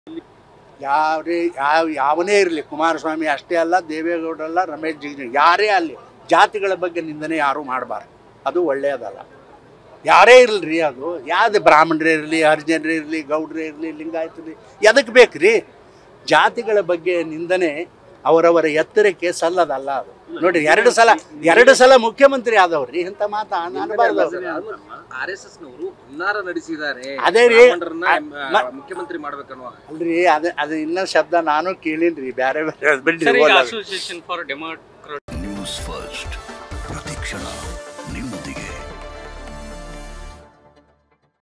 ಯಾರೇ ಯಾವ ಯಾವನೇ ಇರಲಿ ಕುಮಾರಸ್ವಾಮಿ ಅಷ್ಟೇ ಅಲ್ಲ ದೇವೇಗೌಡರಲ್ಲ ರಮೇಶ್ ಜಿಗಜಿಣಗಿ ಯಾರೇ ಅಲ್ಲಿ ಜಾತಿಗಳ ಬಗ್ಗೆ ನಿಂದನೆ ಯಾರೂ ಮಾಡಬಾರ್ದು ಅದು ಒಳ್ಳೆಯದಲ್ಲ ಯಾರೇ ಇರಲ್ರಿ ಅದು ಯಾವ್ದು ಬ್ರಾಹ್ಮಣರೇ ಇರಲಿ ಹರಿಜನರೇ ಇರಲಿ ಗೌಡ್ರೇ ಇರಲಿ ಲಿಂಗಾಯತರೇ ಎದಕ್ಕೆ ಬೇಕ್ರಿ ಜಾತಿಗಳ ಬಗ್ಗೆ ನಿಂದನೆ ಅವರವರ ಎತ್ತರಕ್ಕೆ ಸಲ್ಲದಲ್ಲ ಅದು ನೋಡಿ ಎರಡು ಸಲ ಎರಡು ಸಲ ಮುಖ್ಯಮಂತ್ರಿ ಆದವ್ರಿ ಇಂಥ ಮಾತು ಅನಬಾರ್ದು ಅವ್ರು. ಆರ್ ಎಸ್ ಎಸ್ ನವರು ಹುನ್ನಾರ ನಡೆಸಿದ್ದಾರೆ ಅದೇ ರೀ. ಬ್ರಾಹ್ಮಣರನ್ನ, ಮ- ಆ, ಮುಖ್ಯಮಂತ್ರಿ ಮಾಡ್ಬೇಕನ್ನುವ ಅಲ್ರಿ ಅದ ಅದು ಇನ್ನೊಂದು ಶಬ್ದ ನಾನು ಕೇಳಿನ್ರಿ ಬೇರೆ ಬೇರೆ ಬಿಡ್ರಿ ಸರ್ ಈಗ ಹೋಗ್ಲಿ. Association for democrat